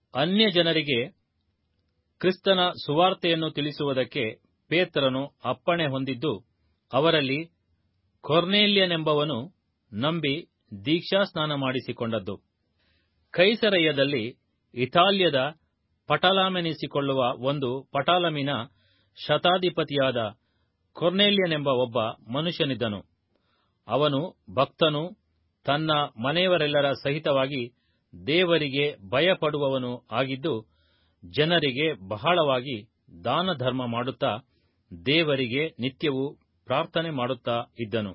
ಅನ್ಯ ಜನರಿಗೆ ಕ್ರಿಸ್ತನ ಸುವಾರ್ತೆಯನ್ನು ತಿಳಿಸುವುದಕ್ಕೆ ಪೇತ್ರನು ಅಪ್ಪಣೆ ಹೊಂದಿದ್ದು ಅವರಲ್ಲಿ ಕೊರ್ನೇಲ್ಯನೆಂಬವನು ನಂಬಿ ದೀಕ್ಷಾಸ್ನಾನ ಮಾಡಿಸಿಕೊಂಡದ್ದು ಕೈಸರಯ್ಯದಲ್ಲಿ ಇಟಾಲ್ಯದ ಪಟಾಲಮೆನಿಸಿಕೊಳ್ಳುವ ಒಂದು ಪಟಾಲಮಿನ ಶತಾಧಿಪತಿಯಾದ ಕೊರ್ನೇಲ್ಯನೆಂಬ ಒಬ್ಬ ಮನುಷ್ಯನಿದ್ದನು ಅವನು ಭಕ್ತನು ತನ್ನ ಮನೆಯವರೆಲ್ಲರ ಸಹಿತವಾಗಿ ದೇವರಿಗೆ ಭಯಪಡುವವನು ಆಗಿದ್ದು ಜನರಿಗೆ ಬಹಳವಾಗಿ ದಾನ ಧರ್ಮ ಮಾಡುತ್ತಾ ದೇವರಿಗೆ ನಿತ್ಯವೂ ಪ್ರಾರ್ಥನೆ ಮಾಡುತ್ತಾ ಇದ್ದನು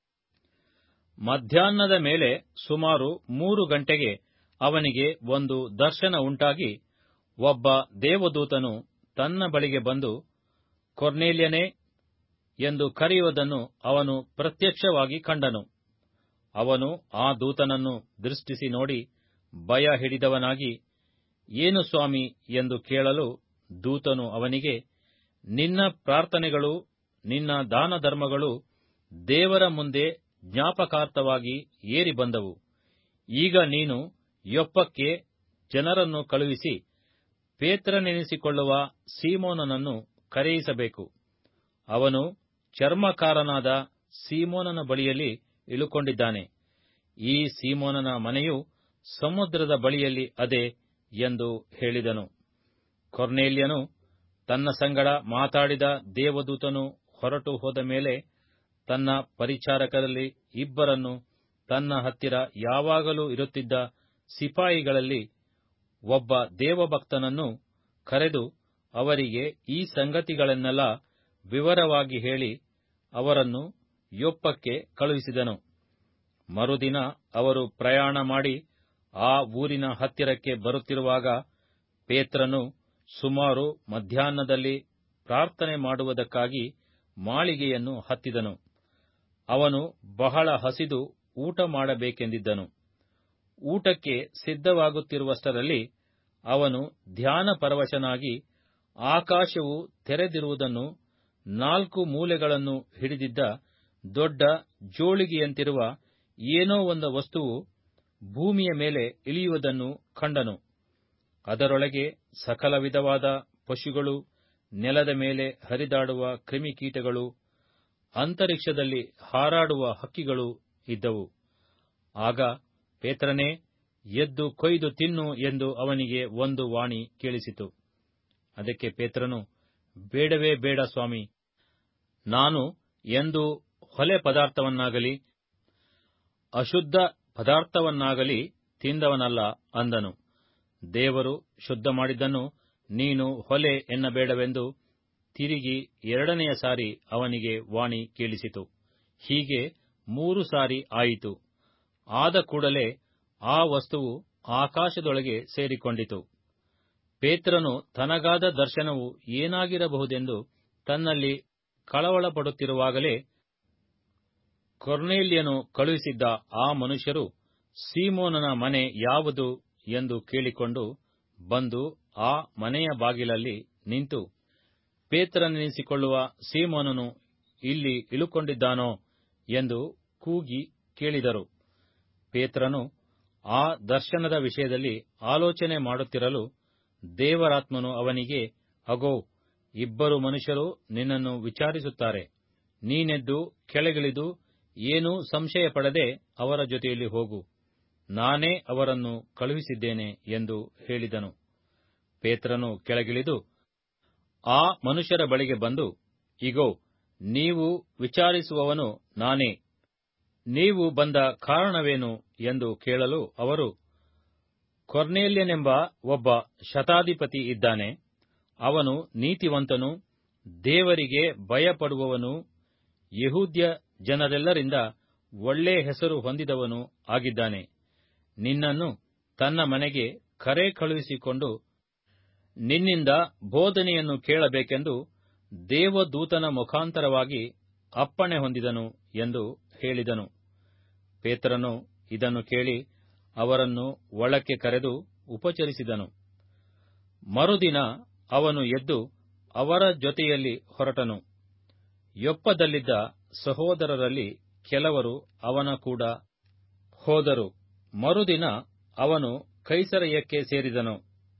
ಮಧ್ಯಾಹ್ನದ ಮೇಲೆ ಸುಮಾರು ಮೂರು ಗಂಟೆಗೆ ಅವನಿಗೆ ಒಂದು ದರ್ಶನ ಉಂಟಾಗಿ ಒಬ್ಬ ದೇವದೂತನು ತನ್ನ ಬಳಿಗೆ ಬಂದು ಕೊರ್ನೇಲ್ಯನೇ ಎಂದು ಕರೆಯುವುದನ್ನು ಅವನು ಪ್ರತ್ಯಕ್ಷವಾಗಿ ಕಂಡನು ಅವನು ಆ ದೂತನನ್ನು ದೃಷ್ಟಿಸಿ ನೋಡಿ ಭಯ ಹಿಡಿದವನಾಗಿ ಏನು ಸ್ವಾಮಿ ಎಂದು ಕೇಳಲು ದೂತನು ಅವನಿಗೆ ನಿನ್ನ ಪ್ರಾರ್ಥನೆಗಳು ನಿನ್ನ ದಾನ ಧರ್ಮಗಳು ದೇವರ ಮುಂದೆ ಜ್ಞಾಪಕಾರ್ಥವಾಗಿ ಏರಿ ಬಂದವು ಈಗ ನೀನು ಯೊಪ್ಪಕ್ಕೆ ಜನರನ್ನು ಕಳುಹಿಸಿ ಪೇತ್ರನೆನಿಸಿಕೊಳ್ಳುವ ಸೀಮೋನನನ್ನು ಕರೆಯಿಸಬೇಕು ಅವನು ಚರ್ಮಕಾರನಾದ ಸೀಮೋನನ ಬಳಿಯಲ್ಲಿ ಇಳುಕೊಂಡಿದ್ದಾನೆ ಈ ಸೀಮೋನನ ಮನೆಯು ಸಮುದ್ರದ ಬಳಿಯಲ್ಲಿ ಅದೆ ಎಂದು ಹೇಳಿದನು ಕೊರ್ನೇಲ್ಯನು ತನ್ನ ಸಂಗಡ ಮಾತಾಡಿದ ದೇವದೂತನು ಹೊರಟು ಹೋದ ಮೇಲೆ ತನ್ನ ಪರಿಚಾರಕರಲ್ಲಿ ಇಬ್ಬರನ್ನು ತನ್ನ ಹತ್ತಿರ ಯಾವಾಗಲೂ ಇರುತ್ತಿದ್ದ ಸಿಪಾಯಿಗಳಲ್ಲಿ ಒಬ್ಬ ದೇವಭಕ್ತನನ್ನು ಕರೆದು ಅವರಿಗೆ ಈ ಸಂಗತಿಗಳನ್ನೆಲ್ಲ ವಿವರವಾಗಿ ಹೇಳಿ ಅವರನ್ನು ಯೊಪ್ಪಕ್ಕೆ ಕಳುಹಿಸಿದನು ಮರುದಿನ ಅವರು ಪ್ರಯಾಣ ಮಾಡಿ ಆ ಊರಿನ ಹತ್ತಿರಕ್ಕೆ ಬರುತ್ತಿರುವಾಗ ಪೇತ್ರನು ಸುಮಾರು ಮಧ್ಯಾಹ್ನದಲ್ಲಿ ಪ್ರಾರ್ಥನೆ ಮಾಡುವುದಕ್ಕಾಗಿ ಮಾಳಿಗೆಯನ್ನು ಹತ್ತಿದನು ಅವನು ಬಹಳ ಹಸಿದು ಊಟ ಮಾಡಬೇಕೆಂದಿದ್ದನು ಊಟಕ್ಕೆ ಸಿದ್ಧವಾಗುತ್ತಿರುವಷ್ಟರಲ್ಲಿ ಅವನು ಧ್ಯಾನ ಪರವಶನಾಗಿ ಆಕಾಶವು ತೆರೆದಿರುವುದನ್ನು ನಾಲ್ಕು ಮೂಲೆಗಳನ್ನು ಹಿಡಿದಿದ್ದ ದೊಡ್ಡ ಜೋಳಿಗೆಯಂತಿರುವ ಏನೋ ಒಂದು ವಸ್ತುವು ಭೂಮಿಯ ಮೇಲೆ ಇಳಿಯುವುದನ್ನು ಕಂಡನು ಅದರೊಳಗೆ ಸಕಲ ವಿಧವಾದ ಪಶುಗಳು ನೆಲದ ಮೇಲೆ ಹರಿದಾಡುವ ಕ್ರಿಮಿಕೀಟಗಳು ಅಂತರಿಕ್ಷದಲ್ಲಿ ಹಾರಾಡುವ ಹಕ್ಕಿಗಳು ಇದ್ದವು ಆಗ ಪೇತ್ರನೇ ಎದ್ದು ಕೊಯ್ದು ತಿನ್ನು ಎಂದು ಅವನಿಗೆ ಒಂದು ವಾಣಿ ಕೇಳಿಸಿತು ಅದಕ್ಕೆ ಪೇತ್ರನು ಬೇಡವೇ ಬೇಡ ಸ್ವಾಮಿ ನಾನು ಎಂದು ಹೊಲೆ ಪದಾರ್ಥವನ್ನಾಗಲಿ ಅಶುದ್ಧ ಪದಾರ್ಥವನ್ನಾಗಲಿ ತಿಂದವನಲ್ಲ ಅಂದನು ದೇವರು ಶುದ್ಧ ಮಾಡಿದ್ದನ್ನು ನೀನು ಹೊಲೆ ಎನ್ನಬೇಡವೆಂದು ತಿರುಗಿ ಎರಡನೆಯ ಸಾರಿ ಅವನಿಗೆ ವಾಣಿ ಕೇಳಿಸಿತು ಹೀಗೆ ಮೂರು ಸಾರಿ ಆಯಿತು ಆದ ಕೂಡಲೇ ಆ ವಸ್ತುವು ಆಕಾಶದೊಳಗೆ ಸೇರಿಕೊಂಡಿತು ಪೇತ್ರನು ತನಗಾದ ದರ್ಶನವು ಏನಾಗಿರಬಹುದೆಂದು ತನ್ನಲ್ಲಿ ಕಳವಳಪಡುತ್ತಿರುವಾಗಲೇ ಕೊರ್ನೇಲ್ಯನು ಕಳುಹಿಸಿದ್ದ ಆ ಮನುಷ್ಯರು ಸೀಮೋನನ ಮನೆ ಯಾವುದು ಎಂದು ಕೇಳಿಕೊಂಡು ಬಂದು ಆ ಮನೆಯ ಬಾಗಿಲಲ್ಲಿ ನಿಂತು ಪೇತ್ರನೆನಿಸಿಕೊಳ್ಳುವ ಸೀಮೋನನು ಇಲ್ಲಿ ಇಳುಕೊಂಡಿದ್ದಾನೋ ಎಂದು ಕೂಗಿ ಕೇಳಿದರು ಪೇತ್ರನು ಆ ದರ್ಶನದ ವಿಷಯದಲ್ಲಿ ಆಲೋಚನೆ ಮಾಡುತ್ತಿರಲು ದೇವರಾತ್ಮನು ಅವನಿಗೆ ಅಗೋ ಇಬ್ಬರು ಮನುಷ್ಯರು ನಿನ್ನನ್ನು ವಿಚಾರಿಸುತ್ತಾರೆ ನೀನೆದ್ದು ಕೆಳಗಿಳಿದು ಏನೂ ಸಂಶಯ ಪಡದೆ ಅವರ ಜೊತೆಯಲ್ಲಿ ಹೋಗು ನಾನೇ ಅವರನ್ನು ಕಳುಹಿಸಿದ್ದೇನೆ ಎಂದು ಹೇಳಿದನು ಪೇತ್ರನು ಕೆಳಗಿಳಿದು ಆ ಮನುಷ್ಯರ ಬಳಿಗೆ ಬಂದು ಇಗೋ ನೀವು ವಿಚಾರಿಸುವವನು ನಾನೇ ನೀವು ಬಂದ ಕಾರಣವೇನು ಎಂದು ಕೇಳಲು ಅವರು ಕೊರ್ನೇಲ್ಯನೆಂಬ ಒಬ್ಬ ಶತಾಧಿಪತಿ ಇದ್ದಾನೆ ಅವನು ನೀತಿವಂತನು ದೇವರಿಗೆ ಭಯಪಡುವವನು ಯಹೂದ್ಯ ಜನರೆಲ್ಲರಿಂದ ಒಳ್ಳೆ ಹೆಸರು ಹೊಂದಿದವನು ಆಗಿದ್ದಾನೆ ನಿನ್ನನ್ನು ತನ್ನ ಮನೆಗೆ ಕರೆ ಕಳುಹಿಸಿಕೊಂಡು ನಿನ್ನಿಂದ ಬೋಧನೆಯನ್ನು ಕೇಳಬೇಕೆಂದು ದೇವದೂತನ ಮುಖಾಂತರವಾಗಿ ಅಪ್ಪಣೆ ಹೊಂದಿದನು ಎಂದು ಹೇಳಿದನು ಪೇತ್ರನು ಇದನ್ನು ಕೇಳಿ ಅವರನ್ನು ಒಳಕ್ಕೆ ಕರೆದು ಉಪಚರಿಸಿದನು ಮರುದಿನ ಅವನು ಎದ್ದು ಅವರ ಜೊತೆಯಲ್ಲಿ ಹೊರಟನು ಯೊಪ್ಪದಲ್ಲಿದ್ದ ಸಹೋದರರಲ್ಲಿ ಕೆಲವರು ಅವನ ಕೂಡ ಹೋದರು ಮರುದಿನ ಅವನು ಕೈಸರಯ್ಯಕ್ಕೆ ಸೇರಿದನು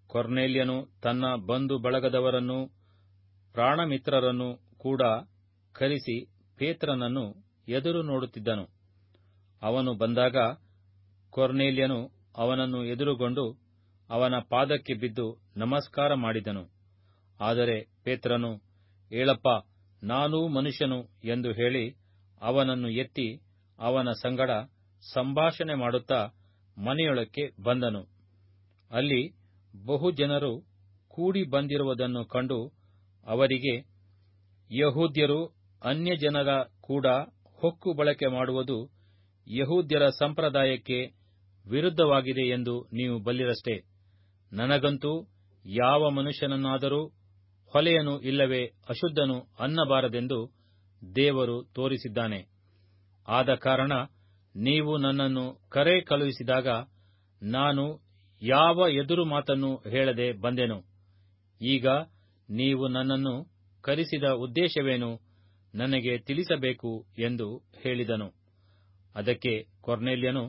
ಕೊರ್ನೇಲ್ಯನು ತನ್ನ ಬಂಧು ಬಳಗದವರನ್ನು ಪ್ರಾಣಮಿತ್ರರನ್ನು ಕೂಡ ಕರೆಸಿ ಪೇತ್ರನನ್ನು ಎದುರು ನೋಡುತ್ತಿದ್ದನು ಅವನು ಬಂದಾಗ ಕೊರ್ನೇಲ್ಯನು ಅವನನ್ನು ಎದುರುಗೊಂಡು ಅವನ ಪಾದಕ್ಕೆ ಬಿದ್ದು ನಮಸ್ಕಾರ ಮಾಡಿದನು ಆದರೆ ಪೇತ್ರನು ಏಳಪ್ಪ ನಾನೂ ಮನುಷ್ಯನು ಎಂದು ಹೇಳಿ ಅವನನ್ನು ಎತ್ತಿ ಅವನ ಸಂಗಡ ಸಂಭಾಷಣೆ ಮಾಡುತ್ತಾ ಮನೆಯೊಳಕ್ಕೆ ಬಂದನು ಅಲ್ಲಿ ಬಹುಜನರು ಕೂಡಿ ಬಂದಿರುವುದನ್ನು ಕಂಡು ಅವರಿಗೆ ಯಹೂದ್ಯರು ಅನ್ಯಜನರ ಕೂಡ ಹೊಕ್ಕು ಬಳಕೆ ಮಾಡುವುದು ಯಹೂದ್ಯರ ಸಂಪ್ರದಾಯಕ್ಕೆ ವಿರುದ್ಧವಾಗಿದೆ ಎಂದು ನೀವು ಬಲ್ಲಿರಷ್ಟೇ ನನಗಂತೂ ಯಾವ ಮನುಷ್ಯನನ್ನಾದರೂ ಹೊಲೆಯನು ಇಲ್ಲವೇ ಅಶುದ್ಧನು ಅನ್ನಬಾರದೆಂದು ದೇವರು ತೋರಿಸಿದ್ದಾನೆ ಆದ ಕಾರಣ ನೀವು ನನ್ನನ್ನು ಕರೆ ಕಳುಹಿಸಿದಾಗ ನಾನು ಯಾವ ಎದುರು ಮಾತನ್ನು ಹೇಳದೆ ಬಂದೆನು ಈಗ ನೀವು ನನ್ನನ್ನು ಕರೆಸಿದ ಉದ್ದೇಶವೇನು ನನಗೆ ತಿಳಿಸಬೇಕು ಎಂದು ಹೇಳಿದನು ಅದಕ್ಕೆ ಕೊರ್ನೇಲ್ಯನು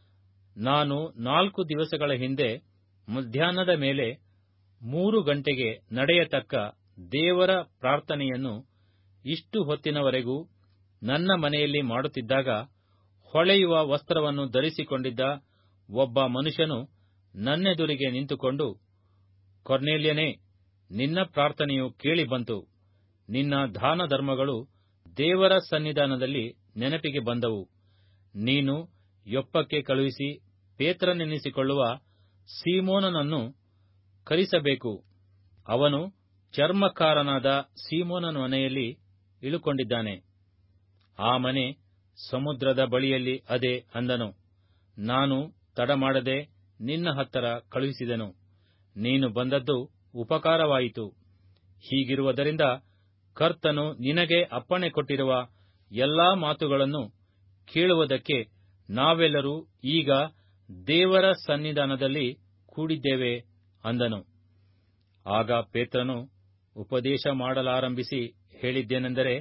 ನಾನು ನಾಲ್ಕು ದಿವಸಗಳ ಹಿಂದೆ ಮಧ್ಯಾಹ್ನದ ಮೇಲೆ ಮೂರು ಗಂಟೆಗೆ ನಡೆಯತಕ್ಕ ದೇವರ ಪ್ರಾರ್ಥನೆಯನ್ನು ಇಷ್ಟು ಹೊತ್ತಿನವರೆಗೂ ನನ್ನ ಮನೆಯಲ್ಲಿ ಮಾಡುತ್ತಿದ್ದಾಗ ಹೊಳೆಯುವ ವಸ್ತ್ರವನ್ನು ಧರಿಸಿಕೊಂಡಿದ್ದ ಒಬ್ಬ ಮನುಷ್ಯನು ನನ್ನೆದುರಿಗೆ ನಿಂತುಕೊಂಡು ಕೊರ್ನೇಲ್ಯನೇ ನಿನ್ನ ಪ್ರಾರ್ಥನೆಯು ಕೇಳಿ ಬಂತು ನಿನ್ನ ದಾನ ಧರ್ಮಗಳು ದೇವರ ಸನ್ನಿಧಾನದಲ್ಲಿ ನೆನಪಿಗೆ ಬಂದವು ನೀನು ಯೊಪ್ಪಕ್ಕೆ ಕಳುಹಿಸಿ ಪೇತ್ರನೆನಿಸಿಕೊಳ್ಳುವ ಸೀಮೋನನನ್ನು ಕರಿಸಬೇಕು ಅವನು ಚರ್ಮಕಾರನಾದ ಸೀಮೋನನ ಮನೆಯಲ್ಲಿ ಇಳುಕೊಂಡಿದ್ದಾನೆ ಆ ಮನೆ ಸಮುದ್ರದ ಬಳಿಯಲ್ಲಿ ಅದೇ ಅಂದನು ನಾನು ತಡಮಾಡದೆ ನಿನ್ನ ಹತ್ತರ ಕಳುಹಿಸಿದೆನು ನೀನು ಬಂದದ್ದು ಉಪಕಾರವಾಯಿತು ಹೀಗಿರುವುದರಿಂದ ಕರ್ತನು ನಿನಗೆ ಅಪ್ಪಣೆ ಕೊಟ್ಟಿರುವ ಎಲ್ಲಾ ಮಾತುಗಳನ್ನು ಕೇಳುವುದಕ್ಕೆ ನಾವೆಲ್ಲರೂ ಈಗ ದೇವರ ಸನ್ನಿಧಾನದಲ್ಲಿ ಕೂಡಿದ್ದೇವೆ ಅಂದನು ಆಗ ಪೇತ್ರನು ಉಪದೇಶ ಮಾಡಲಾರಂಭಿಸಿ ಹೇಳಿದ್ದೇನೆಂದರೆ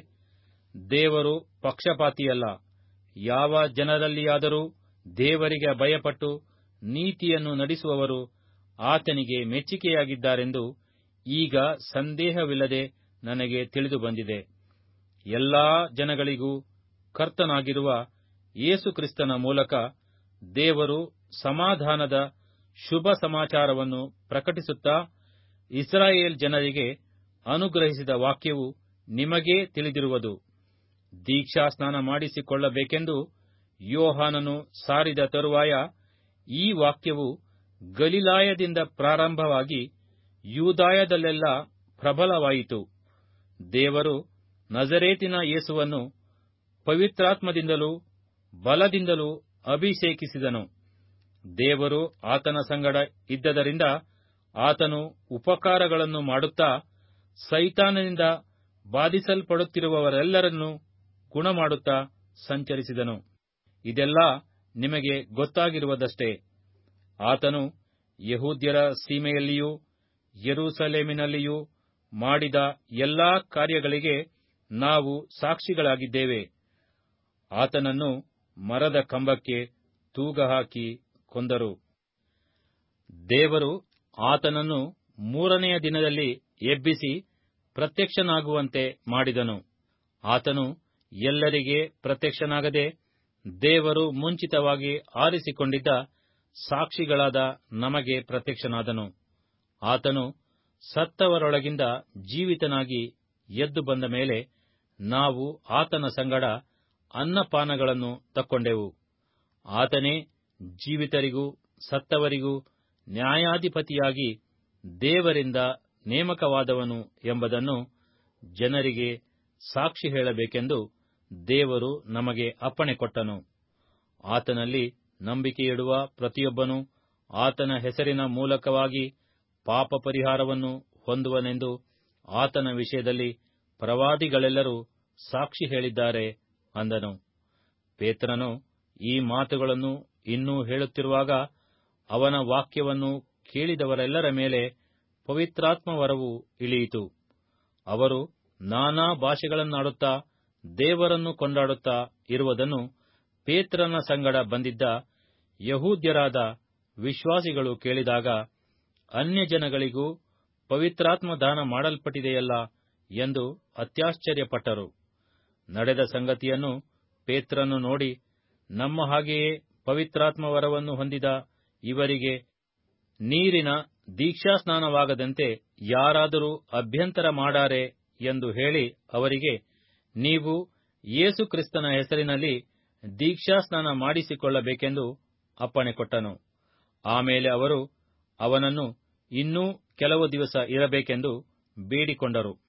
ದೇವರು ಪಕ್ಷಪಾತಿಯಲ್ಲ ಯಾವ ಜನರಲ್ಲಿಯಾದರೂ ದೇವರಿಗೆ ಭಯಪಟ್ಟು ನೀತಿಯನ್ನು ನಡೆಸುವವರು ಆತನಿಗೆ ಮೆಚ್ಚಿಕೆಯಾಗಿದ್ದಾರೆಂದು ಈಗ ಸಂದೇಹವಿಲ್ಲದೆ ನನಗೆ ತಿಳಿದು ಬಂದಿದೆ ಎಲ್ಲಾ ಜನಗಳಿಗೂ ಕರ್ತನಾಗಿರುವ ಯೇಸುಕ್ರಿಸ್ತನ ಮೂಲಕ ದೇವರು ಸಮಾಧಾನದ ಶುಭ ಸಮಾಚಾರವನ್ನು ಪ್ರಕಟಿಸುತ್ತಾ ಇಸ್ರಾಯೇಲ್ ಜನರಿಗೆ ಅನುಗ್ರಹಿಸಿದ ವಾಕ್ಯವು ನಿಮಗೇ ತಿಳಿದಿರುವುದು ದೀಕ್ಷಾಸ್ನಾನ ಮಾಡಿಸಿಕೊಳ್ಳಬೇಕೆಂದು ಯೋಹಾನನು ಸಾರಿದ ತರುವಾಯ ಈ ವಾಕ್ಯವು ಗಲಿಲಾಯದಿಂದ ಪ್ರಾರಂಭವಾಗಿ ಯೂದಾಯದಲ್ಲೆಲ್ಲ ಪ್ರಬಲವಾಯಿತು ದೇವರು ನಜರೇತಿನ ಯೇಸುವನ್ನು ಪವಿತ್ರಾತ್ಮದಿಂದಲೂ ಬಲದಿಂದಲೂ ಅಭಿಷೇಕಿಸಿದನು ದೇವರು ಆತನ ಸಂಗಡ ಇದ್ದದರಿಂದ ಆತನು ಉಪಕಾರಗಳನ್ನು ಮಾಡುತ್ತಾ ಸೈತಾನನಿಂದ ಬಾಧಿಸಲ್ಪಡುತ್ತಿರುವವರೆಲ್ಲರನ್ನೂ ಗುಣಮಾಡುತ್ತಾ ಸಂಚರಿಸಿದನು ಇದೆಲ್ಲ ನಿಮಗೆ ಗೊತ್ತಾಗಿರುವುದಷ್ಟೇ ಆತನು ಯಹೂದ್ಯರ ಸೀಮೆಯಲ್ಲಿಯೂ ಯೆರೂಸಲೇಮಿನಲ್ಲಿಯೂ ಮಾಡಿದ ಎಲ್ಲಾ ಕಾರ್ಯಗಳಿಗೆ ನಾವು ಸಾಕ್ಷಿಗಳಾಗಿದ್ದೇವೆ ಆತನನ್ನು ಮರದ ಕಂಬಕ್ಕೆ ತೂಗಹಾಕಿ ಕೊಂದರು ದೇವರು ಆತನನ್ನು ಮೂರನೆಯ ದಿನದಲ್ಲಿ ಎಬ್ಬಿಸಿ ಪ್ರತ್ಯಕ್ಷನಾಗುವಂತೆ ಮಾಡಿದನು ಆತನು ಎಲ್ಲರಿಗೆ ಪ್ರತ್ಯಕ್ಷನಾಗದೆ ದೇವರು ಮುಂಚಿತವಾಗಿ ಆರಿಸಿಕೊಂಡಿದ್ದ ಸಾಕ್ಷಿಗಳಾದ ನಮಗೆ ಪ್ರತ್ಯಕ್ಷನಾದನು ಆತನು ಸತ್ತವರೊಳಗಿಂದ ಜೀವಿತನಾಗಿ ಎದ್ದು ಬಂದ ಮೇಲೆ ನಾವು ಆತನ ಸಂಗಡ ಅನ್ನಪಾನಗಳನ್ನು ತಕ್ಕೊಂಡೆವು ಆತನೇ ಜೀವಿತರಿಗೂ ಸತ್ತವರಿಗೂ ನ್ಯಾಯಾಧಿಪತಿಯಾಗಿ ದೇವರಿಂದ ನೇಮಕವಾದವನು ಎಂಬುದನ್ನು ಜನರಿಗೆ ಸಾಕ್ಷಿ ಹೇಳಬೇಕೆಂದು ದೇವರು ನಮಗೆ ಅಪ್ಪಣೆ ಕೊಟ್ಟನು ಆತನಲ್ಲಿ ನಂಬಿಕೆಯಿಡುವ ಪ್ರತಿಯೊಬ್ಬನು ಆತನ ಹೆಸರಿನ ಮೂಲಕವಾಗಿ ಪಾಪ ಪರಿಹಾರವನ್ನು ಹೊಂದುವನೆಂದು ಆತನ ವಿಷಯದಲ್ಲಿ ಪ್ರವಾದಿಗಳೆಲ್ಲರೂ ಸಾಕ್ಷಿ ಹೇಳಿದ್ದಾರೆ ಅಂದನು ಪೇತ್ರನು ಈ ಮಾತುಗಳನ್ನು ಇನ್ನೂ ಹೇಳುತ್ತಿರುವಾಗ ಅವನ ವಾಕ್ಯವನ್ನು ಕೇಳಿದವರೆಲ್ಲರ ಮೇಲೆ ಪವಿತ್ರಾತ್ಮವರವು ಇಳಿಯಿತು ಅವರು ನಾನಾ ಭಾಷೆಗಳನ್ನಾಡುತ್ತಾ ದೇವರನ್ನು ಕೊಂಡಾಡುತ್ತಾ ಇರುವುದನ್ನು ಪೇತ್ರನ ಸಂಗಡ ಬಂದಿದ್ದ ಯಹೂದ್ಯರಾದ ವಿಶ್ವಾಸಿಗಳು ಕೇಳಿದಾಗ ಅನ್ಯಜನಗಳಿಗೂ ಪವಿತ್ರಾತ್ಮ ದಾನ ಮಾಡಲ್ಪಟ್ಟಿದೆಯಲ್ಲ ಎಂದು ಅತ್ಯಾಶ್ಚರ್ಯಪಟ್ಟರು ನಡೆದ ಸಂಗತಿಯನ್ನು ಪೇತ್ರನು ನೋಡಿ ನಮ್ಮ ಹಾಗೆಯೇ ಪವಿತ್ರಾತ್ಮ ವರವನ್ನು ಹೊಂದಿದ ಇವರಿಗೆ ನೀರಿನ ದೀಕ್ಷಾಸ್ನಾನವಾಗದಂತೆ ಯಾರಾದರೂ ಅಭ್ಯಂತರ ಮಾಡಾರೆ ಎಂದು ಹೇಳಿ ಅವರಿಗೆ ನೀವು ಯೇಸು ಕ್ರಿಸ್ತನ ಹೆಸರಿನಲ್ಲಿ ದೀಕ್ಷಾಸ್ನಾನ ಮಾಡಿಸಿಕೊಳ್ಳಬೇಕೆಂದು ಅಪ್ಪಣೆಕೊಟ್ಟನು ಆಮೇಲೆ ಅವರು ಅವನನ್ನು ಇನ್ನೂ ಕೆಲವು ದಿವಸ ಇರಬೇಕೆಂದು ಬೇಡಿಕೊಂಡರು